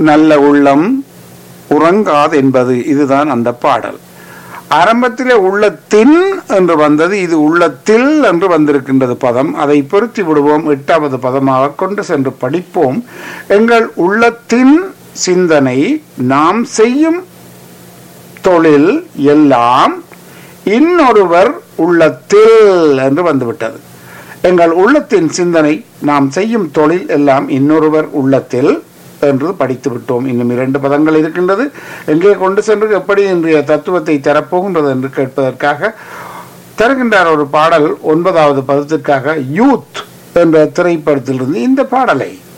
நல்ல உள்ளம் உறங்காது என்பது இதுதான் அந்த பாடல் ஆரம்பத்திலே உள்ளத்தின் என்று வந்தது இது உள்ளத்தில் என்று வந்திருக்கின்றது பதம் அதை பொருத்தி விடுவோம் எட்டாவது பதமாக கொண்டு சென்று படிப்போம் எங்கள் உள்ளத்தின் சிந்தனை நாம் செய்யும் தொழில் எல்லாம் இன்னொருவர் உள்ளத்தில் என்று வந்துவிட்டது எங்கள் உள்ளத்தின் சிந்தனை நாம் செய்யும் தொழில் எல்லாம் இன்னொருவர் உள்ளத்தில் என்று படித்து விட்டோம் இன்னும் இரண்டு பதங்கள் இருக்கின்றது எங்கே கொண்டு சென்று எப்படி இன்றைய தத்துவத்தை தரப்போகின்றது என்று கேட்பதற்காக தருகின்றார் ஒரு பாடல் ஒன்பதாவது பதத்திற்காக யூத் என்ற திரைப்படத்திலிருந்து இந்த பாடலை